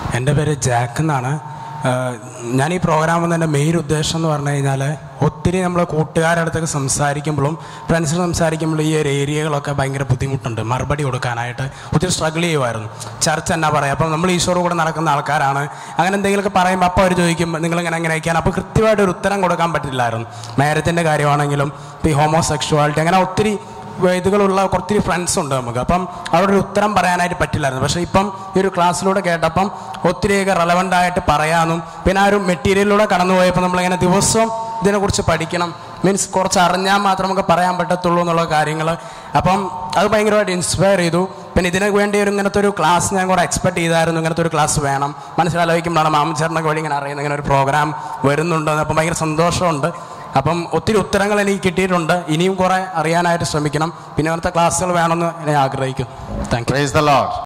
എൻ്റെ പേര് ജാക്ക് എന്നാണ് ഏഹ് ഞാൻ ഈ പ്രോഗ്രാം വന്നതിൻ്റെ മെയിൻ ഉദ്ദേശം എന്ന് പറഞ്ഞു കഴിഞ്ഞാൽ ഒത്തിരി നമ്മൾ കൂട്ടുകാരുടെ അടുത്തൊക്കെ സംസാരിക്കുമ്പോഴും ഫ്രണ്ട്സിന് സംസാരിക്കുമ്പോഴും ഈ ഒരു ഏരിയകളൊക്കെ ഭയങ്കര ബുദ്ധിമുട്ടുണ്ട് മറുപടി കൊടുക്കാനായിട്ട് ഒത്തിരി സ്ട്രഗിൾ ചെയ്യുമായിരുന്നു ചർച്ച എന്നാ പറയുക അപ്പം നമ്മൾ ഈശോയുടെ കൂടെ നടക്കുന്ന ആൾക്കാരാണ് അങ്ങനെ എന്തെങ്കിലുമൊക്കെ പറയുമ്പോൾ അപ്പോൾ അവർ ചോദിക്കും നിങ്ങളിങ്ങനെ എങ്ങനെയൊക്കെയാണ് അപ്പോൾ കൃത്യമായിട്ട് ഒരു ഉത്തരം കൊടുക്കാൻ പറ്റില്ലായിരുന്നു നേരത്തിൻ്റെ കാര്യമാണെങ്കിലും ഇപ്പോൾ ഈ ഹോമോസെക്ഷുവാലിറ്റി അങ്ങനെ ഒത്തിരി ഇതുകളുള്ള കുറച്ച് ഫ്രണ്ട്സ് ഉണ്ട് നമുക്ക് അപ്പം അവിടെ ഒരു ഉത്തരം പറയാനായിട്ട് പറ്റില്ലായിരുന്നു പക്ഷേ ഇപ്പം ഈ ഒരു ക്ലാസ്സിലൂടെ കേട്ടപ്പം ഒത്തിരിയൊക്കെ റെലവൻ്റ് ആയിട്ട് പറയാനും പിന്നെ ആ ഒരു മെറ്റീരിയലിലൂടെ കടന്നു പോയപ്പോൾ നമ്മളിങ്ങനെ ദിവസവും ഇതിനെക്കുറിച്ച് പഠിക്കണം മീൻസ് കുറച്ച് അറിഞ്ഞാൽ മാത്രം നമുക്ക് പറയാൻ പറ്റത്തുള്ളൂ എന്നുള്ള കാര്യങ്ങൾ അപ്പം അത് ഭയങ്കരമായിട്ട് ഇൻസ്പയർ ചെയ്തു പിന്നെ ഇതിന് വേണ്ടി ഒരു ഇങ്ങനത്തെ ഒരു ക്ലാസ് ഞാൻ കൂടെ എക്സ്പെക്ട് ചെയ്തായിരുന്നു ഇങ്ങനത്തെ ഒരു ക്ലാസ് വേണം മനസ്സിലാലോചിക്കുമ്പോഴാണ് മാമച്ചേട്ടനൊക്കെ വഴി ഇങ്ങനെ അറിയുന്നത് ഇങ്ങനെ ഒരു പ്രോഗ്രാം വരുന്നുണ്ടെന്ന് അപ്പം ഭയങ്കര സന്തോഷമുണ്ട് അപ്പം ഒത്തിരി ഉത്തരങ്ങൾ എനിക്ക് കിട്ടിയിട്ടുണ്ട് ഇനിയും കുറേ അറിയാനായിട്ട് ശ്രമിക്കണം പിന്നെ അങ്ങനത്തെ ക്ലാസ്സുകൾ വേണമെന്ന് ഞാൻ ആഗ്രഹിക്കുന്നു thank you Praise the Lord.